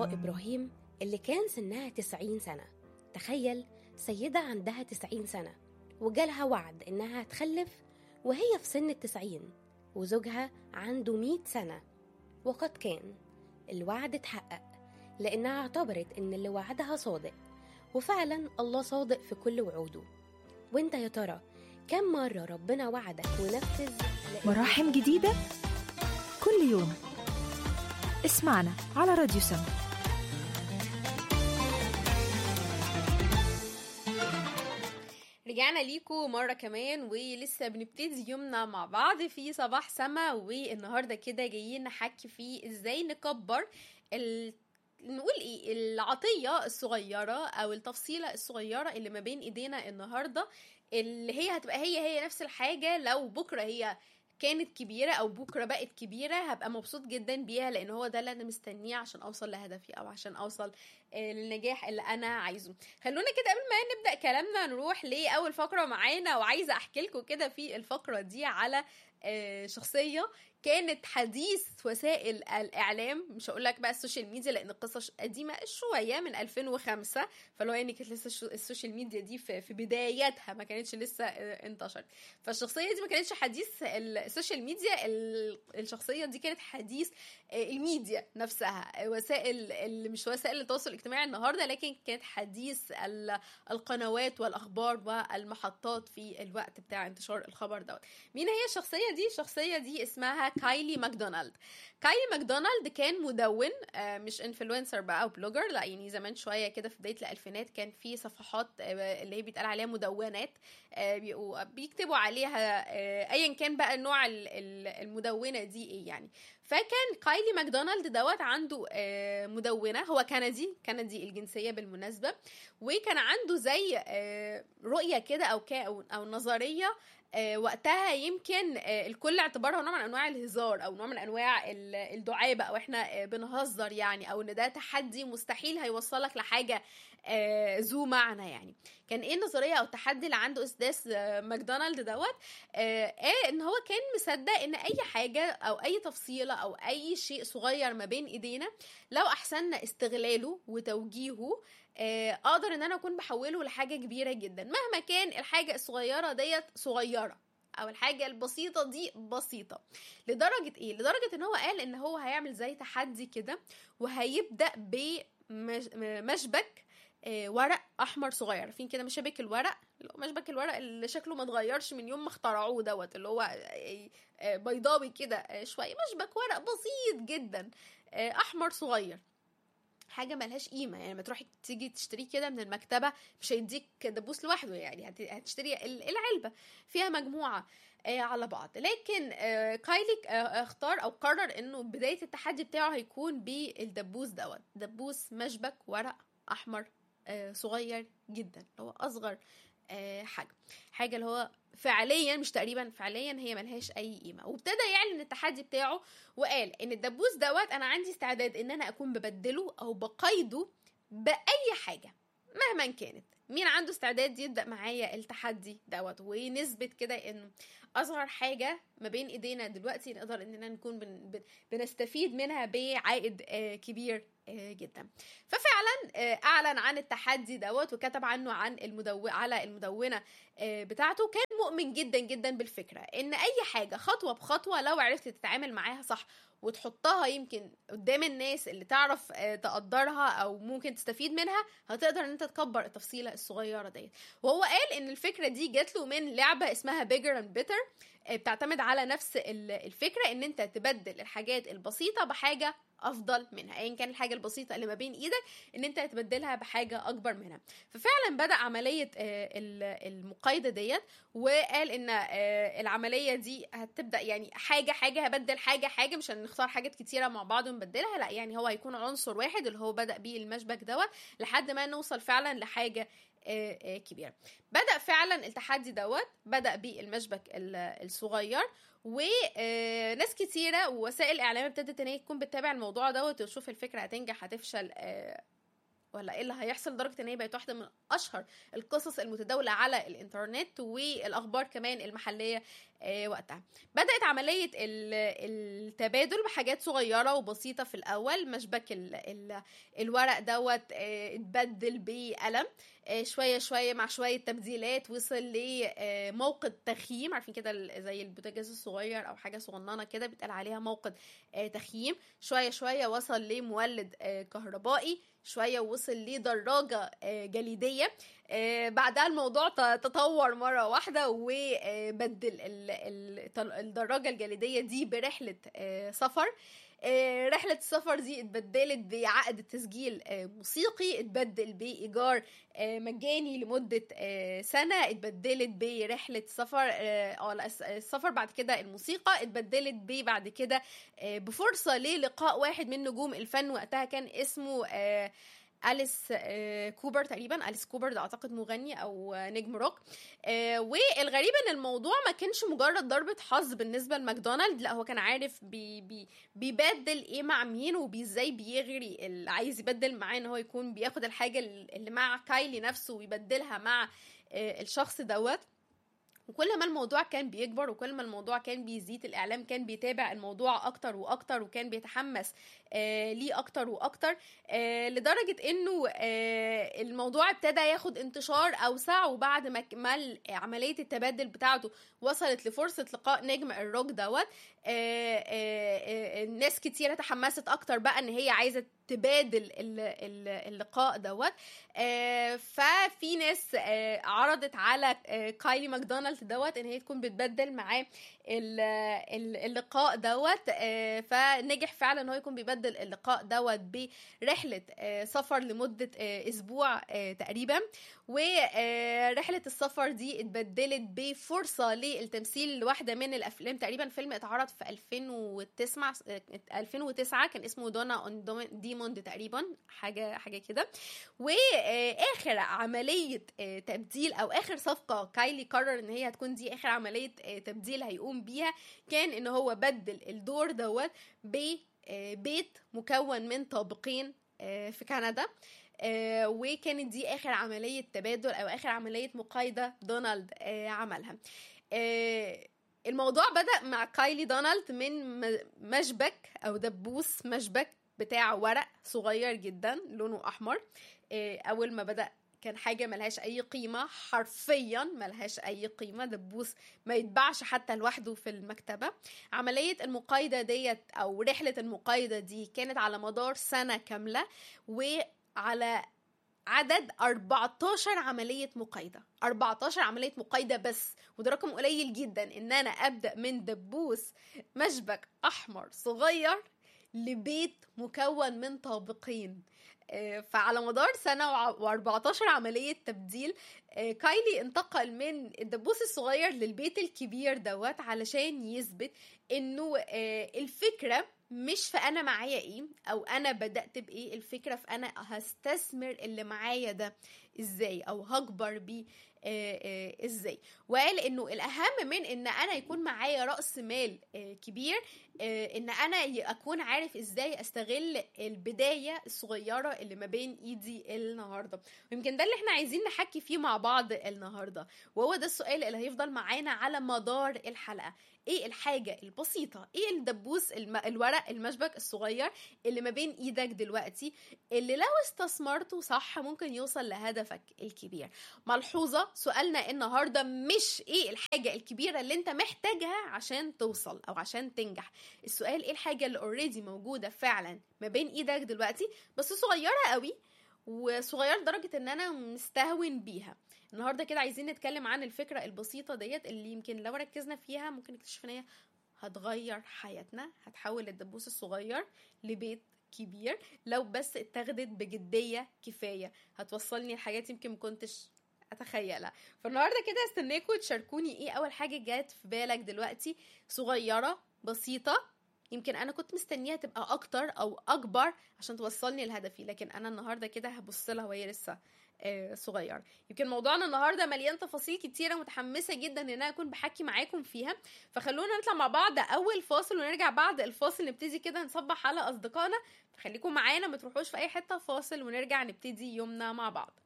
العذراء إبراهيم اللي كان سنها 90 سنة تخيل سيدة عندها 90 سنة وجالها وعد إنها هتخلف وهي في سن التسعين وزوجها عنده 100 سنة وقد كان الوعد اتحقق لأنها اعتبرت إن اللي وعدها صادق وفعلا الله صادق في كل وعوده وانت يا ترى كم مرة ربنا وعدك ونفذ لأن- مراحم جديدة كل يوم اسمعنا على راديو سما رجعنا ليكم مرة كمان ولسه بنبتدي يومنا مع بعض في صباح سما والنهاردة كده جايين نحكي فيه ازاي نكبر ال... نقول ايه العطية الصغيرة او التفصيلة الصغيرة اللي ما بين ايدينا النهاردة اللي هي هتبقى هي هي نفس الحاجة لو بكرة هي كانت كبيرة أو بكرة بقت كبيرة هبقى مبسوط جدا بيها لأن هو ده اللي أنا مستنيه عشان أوصل لهدفي أو عشان أوصل آه، للنجاح اللي أنا عايزه خلونا كده قبل ما نبدأ كلامنا نروح لأول فقرة معانا وعايزة أحكي لكم كده في الفقرة دي على آه، شخصية كانت حديث وسائل الإعلام مش هقول لك بقى السوشيال ميديا لأن القصة ش- قديمة شوية من 2005 فلو يعني كانت لسه الشو- السوشيال ميديا دي في في بداياتها ما كانتش لسه آه، انتشرت فالشخصية دي ما كانتش حديث السوشيال ميديا ال- الشخصية دي كانت حديث آه، الميديا نفسها آه، وسائل ال- مش وسائل التواصل الاجتماعي النهارده لكن كانت حديث ال- القنوات والاخبار والمحطات في الوقت بتاع انتشار الخبر دوت مين هي الشخصيه دي الشخصيه دي اسمها كايلي ماكدونالد كايلي ماكدونالد كان مدون آه، مش انفلونسر بقى او بلوجر لا يعني زمان شويه كده في بدايه الالفينات كان في صفحات آه، اللي هي بيتقال عليها مدونات آه، بيبقوا بيكتبوا عليها آه، ايا كان بقى نوع ال- ال- المدونه دي ايه يعني فكان كايلي ماكدونالد دوت عنده آه، مدونه هو كندي كندي الجنسيه بالمناسبه وكان عنده زي آه، رؤيه كده او كا او أو نظريه آه، وقتها يمكن آه، الكل اعتبرها نوع من انواع الهزار او نوع من انواع ال- الدعابه او احنا آه، بنهزر يعني او ان ده تحدي مستحيل هيوصلك لحاجه آه، ذو معنى يعني كان ايه النظريه او التحدي اللي عنده استاذ آه، ماكدونالد دوت آه آه، ان هو كان مصدق ان اي حاجه او اي تفصيله او اي شيء صغير ما بين ايدينا لو احسننا استغلاله وتوجيهه آه، اقدر ان انا اكون بحوله لحاجه كبيره جدا مهما كان الحاجه الصغيره ديت صغيره او الحاجه البسيطه دي بسيطه لدرجه ايه لدرجه ان هو قال ان هو هيعمل زي تحدي كده وهيبدا بمشبك آه، ورق احمر صغير عارفين كده مشابك الورق اللي هو مشبك الورق اللي شكله ما اتغيرش من يوم ما اخترعوه دوت اللي هو آه، آه، بيضاوي كده آه، شويه مشبك ورق بسيط جدا آه، احمر صغير حاجه ملهاش قيمه يعني ما تروحي تيجي تشتريه كده من المكتبه مش هيديك دبوس لوحده يعني هت- هتشتري ال- العلبه فيها مجموعه آه، على بعض لكن آه، كايلي آه، اختار او قرر انه بدايه التحدي بتاعه هيكون بالدبوس دوت دبوس مشبك ورق احمر آه، صغير جدا اللي هو اصغر آه، حاجه حاجه اللي هو فعليا مش تقريبا فعليا هي ملهاش اي قيمه وابتدى يعلن التحدي بتاعه وقال ان الدبوس دوت انا عندي استعداد ان انا اكون ببدله او بقيده باي حاجه مهما كانت مين عنده استعداد يبدا معايا التحدي دوت ونثبت كده انه اصغر حاجه ما بين ايدينا دلوقتي نقدر اننا نكون بن بن بنستفيد منها بعائد آه، كبير آه، جدا ففعلا آه، اعلن عن التحدي دوت وكتب عنه عن المدو... على المدونه آه، بتاعته كان مؤمن جدا جدا بالفكره ان اي حاجه خطوه بخطوه لو عرفت تتعامل معاها صح وتحطها يمكن قدام الناس اللي تعرف آه، تقدرها او ممكن تستفيد منها هتقدر ان انت تكبر التفصيله الصغيره ديت وهو قال ان الفكره دي جات له من لعبه اسمها بيجر اند بيتر بتعتمد على نفس ال- الفكره ان انت تبدل الحاجات البسيطه بحاجه افضل منها ايا كان الحاجه البسيطه اللي ما بين ايدك ان انت تبدلها بحاجه اكبر منها ففعلا بدا عمليه آه، ال- المقايضه ديت وقال ان آه، العمليه دي هتبدا يعني حاجه حاجه هبدل حاجه حاجه مش هنختار حاجات كتيره مع بعض ونبدلها لا يعني هو هيكون عنصر واحد اللي هو بدا بيه المشبك دوت لحد ما نوصل فعلا لحاجه آه، آه، كبيره بدا فعلا التحدي دوت بدا بالمشبك ال- الصغير وناس كتيره ووسائل الاعلام ابتدت ان هي تكون بتتابع الموضوع دوت وتشوف الفكره هتنجح هتفشل آه، ولا ايه اللي هيحصل لدرجه ان هي بقت واحده من اشهر القصص المتداوله على الانترنت والاخبار كمان المحليه آه، وقتها بدات عمليه ال- التبادل بحاجات صغيره وبسيطه في الاول مشبك ال ال الورق دوت آه، اتبدل بقلم آه، شويه شويه مع شويه تبديلات وصل لموقد تخييم عارفين كده ال- زي البوتاجاز الصغير او حاجه صغننه كده بيتقال عليها موقد آه، تخييم شويه شويه وصل لمولد آه، كهربائي شويه وصل لدراجه آه، جليديه آه، بعدها الموضوع ت- تطور مره واحده وبدل ال- ال- الدراجه الجليديه دي برحله آه، سفر آه، رحلة السفر دي اتبدلت بعقد تسجيل آه، موسيقي اتبدل بإيجار آه، مجاني لمدة آه، سنة اتبدلت برحلة سفر اه آه، لا، الس- السفر بعد كده الموسيقى اتبدلت ب بعد كده آه، بفرصة للقاء واحد من نجوم الفن وقتها كان اسمه آه، أليس آه، كوبر تقريبا أليس كوبر ده أعتقد مغني أو آه، نجم روك آه، والغريب ان الموضوع ما كانش مجرد ضربة حظ بالنسبة لماكدونالد لا هو كان عارف بي بي بيبدل ايه مع مين وازاي بيغري اللي عايز يبدل معاه ان هو يكون بياخد الحاجة اللي مع كايلي نفسه ويبدلها مع آه، الشخص دوت وكل ما الموضوع كان بيكبر وكل ما الموضوع كان بيزيد الاعلام كان بيتابع الموضوع اكتر واكتر وكان بيتحمس آه ليه اكتر واكتر آه لدرجه انه آه الموضوع ابتدى ياخد انتشار اوسع وبعد ما كمل عمليه التبادل بتاعته وصلت لفرصه لقاء نجم الروك دوت آه آه آه الناس كتيره تحمست اكتر بقى ان هي عايزه تبادل ال- ال- اللقاء دوت آه، ففي ناس آه، عرضت على آه، كايلي ماكدونالد دوت ان هي تكون بتبدل معاه ال- ال- اللقاء دوت آه، فنجح فعلا ان هو يكون بيبدل اللقاء دوت برحله آه، سفر لمده آه، اسبوع آه، تقريبا ورحله السفر دي اتبدلت بفرصه للتمثيل لواحده من الافلام تقريبا فيلم اتعرض في 2009 آه، 2009 كان اسمه دونا اون ديموند تقريبا حاجه حاجه كده واخر عمليه آه، تبديل او اخر صفقه كايلي قرر ان هي هتكون دي اخر عمليه آه، تبديل هيقوم بيها كان ان هو بدل الدور دوت ببيت مكون من طابقين آه، في كندا آه، وكانت دي اخر عمليه تبادل او اخر عمليه مقايضه دونالد آه، عملها آه، الموضوع بدأ مع كايلي دونالد من م- مشبك او دبوس مشبك بتاع ورق صغير جدا لونه احمر آه، اول ما بدأ كان حاجة ملهاش أي قيمة حرفيا ملهاش أي قيمة دبوس ما يتباعش حتى لوحده في المكتبة عملية المقايضة ديت أو رحلة المقايضة دي كانت على مدار سنة كاملة وعلى عدد 14 عملية مقايضة 14 عملية مقايضة بس وده رقم قليل جدا ان انا ابدأ من دبوس مشبك احمر صغير لبيت مكون من طابقين آه، فعلى مدار سنة و14 عملية تبديل آه، كايلي انتقل من الدبوس الصغير للبيت الكبير دوت علشان يثبت انه آه، الفكرة مش في انا معايا ايه او انا بدأت بايه الفكرة في انا هستثمر اللي معايا ده ازاي او هكبر بيه آه، آه، ازاي وقال انه الاهم من ان انا يكون معايا راس مال آه، كبير آه، ان انا ي- اكون عارف ازاي استغل البدايه الصغيره اللي ما بين ايدي النهارده ويمكن ده اللي احنا عايزين نحكي فيه مع بعض النهارده وهو ده السؤال اللي هيفضل معانا على مدار الحلقه ايه الحاجه البسيطه ايه الدبوس الم... الورق المشبك الصغير اللي ما بين ايدك دلوقتي اللي لو استثمرته صح ممكن يوصل لهدفك الكبير ملحوظه سؤالنا النهارده مش ايه الحاجه الكبيره اللي انت محتاجها عشان توصل او عشان تنجح السؤال ايه الحاجه اللي اوريدي موجوده فعلا ما بين ايدك دلوقتي بس صغيره قوي وصغيره لدرجه ان انا مستهون بيها النهارده كده عايزين نتكلم عن الفكره البسيطه ديت اللي يمكن لو ركزنا فيها ممكن نكتشف ان هي هتغير حياتنا هتحول الدبوس الصغير لبيت كبير لو بس اتاخدت بجديه كفايه هتوصلني لحاجات يمكن ما كنتش اتخيلها فالنهارده كده استناكم تشاركوني ايه اول حاجه جت في بالك دلوقتي صغيره بسيطه يمكن انا كنت مستنيها تبقى اكتر او اكبر عشان توصلني لهدفي لكن انا النهارده كده هبص لها وهي لسه آه، صغير يمكن موضوعنا النهارده مليان تفاصيل كتيره متحمسه جدا ان انا اكون بحكي معاكم فيها فخلونا نطلع مع بعض اول فاصل ونرجع بعد الفاصل نبتدي كده نصبح على اصدقائنا فخليكم معانا ما تروحوش في اي حته فاصل ونرجع نبتدي يومنا مع بعض